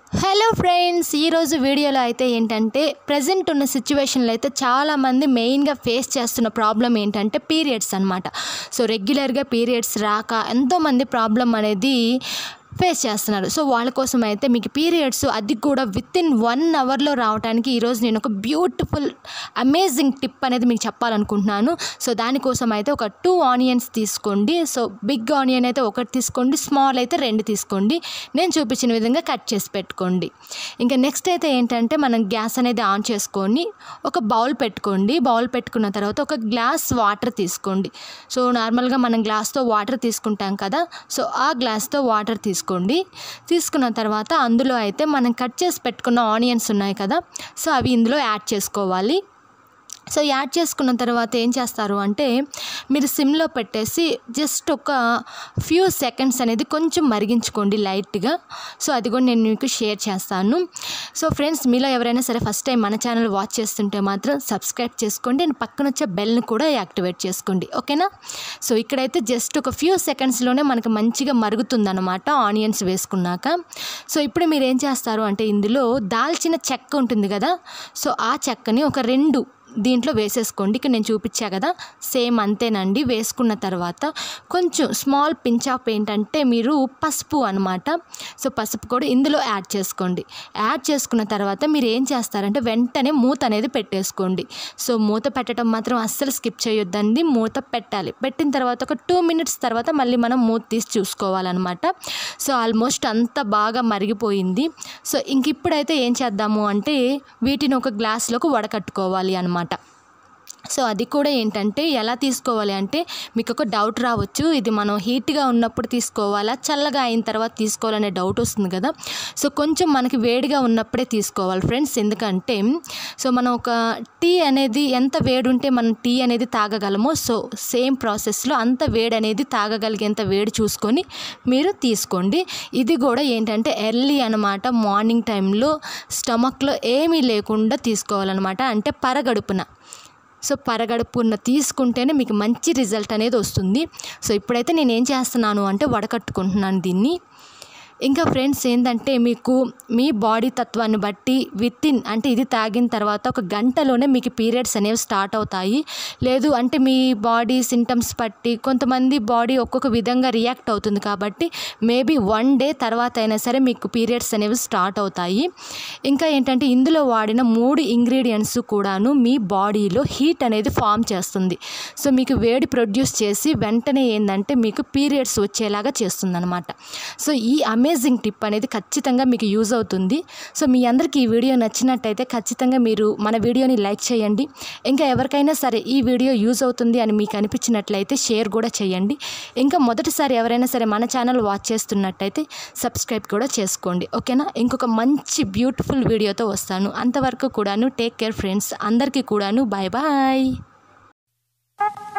hello friends ఈరోజు వీడియోలో అయితే ఏంటంటే ప్రజెంట్ ఉన్న సిచ్యువేషన్లో అయితే చాలామంది మెయిన్గా ఫేస్ చేస్తున్న ప్రాబ్లం ఏంటంటే పీరియడ్స్ అనమాట సో రెగ్యులర్గా పీరియడ్స్ రాక ఎంతోమంది ప్రాబ్లం అనేది ఫేస్ చేస్తున్నారు సో వాళ్ళ కోసం అయితే మీకు పీరియడ్స్ అది కూడా విత్ ఇన్ వన్ అవర్లో రావడానికి ఈరోజు నేను ఒక బ్యూటిఫుల్ అమేజింగ్ టిప్ అనేది మీకు చెప్పాలనుకుంటున్నాను సో దానికోసం అయితే ఒక టూ ఆనియన్స్ తీసుకోండి సో బిగ్ ఆనియన్ అయితే ఒకటి తీసుకోండి స్మాల్ అయితే రెండు తీసుకోండి నేను చూపించిన విధంగా కట్ చేసి పెట్టుకోండి ఇంకా నెక్స్ట్ అయితే ఏంటంటే మనం గ్యాస్ అనేది ఆన్ చేసుకొని ఒక బౌల్ పెట్టుకోండి బౌల్ పెట్టుకున్న తర్వాత ఒక గ్లాస్ వాటర్ తీసుకోండి సో నార్మల్గా మనం గ్లాస్తో వాటర్ తీసుకుంటాం కదా సో ఆ గ్లాస్తో వాటర్ తీసుకోండి తీసుకున్న తర్వాత అందులో అయితే మనం కట్ చేసి పెట్టుకున్న ఆనియన్స్ ఉన్నాయి కదా సో అవి ఇందులో యాడ్ చేసుకోవాలి సో యాడ్ చేసుకున్న తర్వాత ఏం చేస్తారు అంటే మీరు సిమ్లో పెట్టేసి జస్ట్ ఒక ఫ్యూ సెకండ్స్ అనేది కొంచెం మరిగించుకోండి లైట్గా సో అది కూడా నేను మీకు షేర్ చేస్తాను సో ఫ్రెండ్స్ మీలో ఎవరైనా సరే ఫస్ట్ టైం మన ఛానల్ వాచ్ చేస్తుంటే మాత్రం సబ్స్క్రైబ్ చేసుకోండి అండ్ పక్కన వచ్చే బెల్ని కూడా యాక్టివేట్ చేసుకోండి ఓకేనా సో ఇక్కడైతే జస్ట్ ఒక ఫ్యూ సెకండ్స్లోనే మనకు మంచిగా మరుగుతుందన్నమాట ఆనియన్స్ వేసుకున్నాక సో ఇప్పుడు మీరు ఏం చేస్తారు అంటే ఇందులో దాల్చిన చెక్క ఉంటుంది కదా సో ఆ చెక్కని ఒక రెండు దీంట్లో వేసేసుకోండి ఇక్కడ నేను చూపించా కదా సేమ్ అంతేనండి వేసుకున్న తర్వాత కొంచెం స్మాల్ పించ్ ఆఫ్ ఏంటంటే మీరు పసుపు అనమాట సో పసుపు కూడా ఇందులో యాడ్ చేసుకోండి యాడ్ చేసుకున్న తర్వాత మీరు ఏం చేస్తారంటే వెంటనే మూత అనేది పెట్టేసుకోండి సో మూత పెట్టడం మాత్రం అస్సలు స్కిప్ చేయొద్దండి మూత పెట్టాలి పెట్టిన తర్వాత ఒక టూ మినిట్స్ తర్వాత మళ్ళీ మనం మూత తీసి చూసుకోవాలన్నమాట సో ఆల్మోస్ట్ అంతా బాగా మరిగిపోయింది సో ఇంక ఇప్పుడైతే ఏం చేద్దాము అంటే వీటిని ఒక గ్లాస్లోకి వడకట్టుకోవాలి అనమాట సో అది కూడా ఏంటంటే ఎలా తీసుకోవాలి అంటే మీకు ఒక డౌట్ రావచ్చు ఇది మనం హీట్గా ఉన్నప్పుడు తీసుకోవాలా చల్లగా అయిన తర్వాత తీసుకోవాలనే డౌట్ వస్తుంది కదా సో కొంచెం మనకి వేడిగా ఉన్నప్పుడే తీసుకోవాలి ఫ్రెండ్స్ ఎందుకంటే సో మనం ఒక టీ అనేది ఎంత వేడి ఉంటే మనం టీ అనేది తాగగలమో సో సేమ్ ప్రాసెస్లో అంత వేడి అనేది తాగగలిగేంత వేడి చూసుకొని మీరు తీసుకోండి ఇది కూడా ఏంటంటే ఎర్లీ అనమాట మార్నింగ్ టైంలో స్టమక్లో ఏమీ లేకుండా తీసుకోవాలన్నమాట అంటే పరగడుపున సో పరగడుపున్న తీసుకుంటేనే మీకు మంచి రిజల్ట్ అనేది వస్తుంది సో ఇప్పుడైతే నేను ఏం చేస్తున్నాను అంటే వడకట్టుకుంటున్నాను దీన్ని ఇంకా ఫ్రెండ్స్ ఏంటంటే మీకు మీ బాడీ తత్వాన్ని బట్టి విత్ ఇన్ అంటే ఇది తాగిన తర్వాత ఒక గంటలోనే మీకు పీరియడ్స్ అనేవి స్టార్ట్ అవుతాయి లేదు అంటే మీ బాడీ సింటమ్స్ బట్టి కొంతమంది బాడీ ఒక్కొక్క విధంగా రియాక్ట్ అవుతుంది కాబట్టి మేబీ వన్ డే తర్వాత అయినా సరే మీకు పీరియడ్స్ అనేవి స్టార్ట్ అవుతాయి ఇంకా ఏంటంటే ఇందులో వాడిన మూడు ఇంగ్రీడియంట్స్ కూడాను మీ బాడీలో హీట్ అనేది ఫామ్ చేస్తుంది సో మీకు వేడి ప్రొడ్యూస్ చేసి వెంటనే ఏంటంటే మీకు పీరియడ్స్ వచ్చేలాగా చేస్తుందన్నమాట సో ఈ అమేజింగ్ టిప్ అనేది ఖచ్చితంగా మీకు యూజ్ అవుతుంది సో మీ అందరికీ ఈ వీడియో నచ్చినట్టయితే ఖచ్చితంగా మీరు మన వీడియోని లైక్ చేయండి ఇంకా ఎవరికైనా సరే ఈ వీడియో యూజ్ అవుతుంది అని మీకు అనిపించినట్లయితే షేర్ కూడా చేయండి ఇంకా మొదటిసారి ఎవరైనా సరే మన ఛానల్ వాచ్ చేస్తున్నట్టయితే సబ్స్క్రైబ్ కూడా చేసుకోండి ఓకేనా ఇంకొక మంచి బ్యూటిఫుల్ వీడియోతో వస్తాను అంతవరకు కూడాను టేక్ కేర్ ఫ్రెండ్స్ అందరికీ కూడాను బాయ్ బాయ్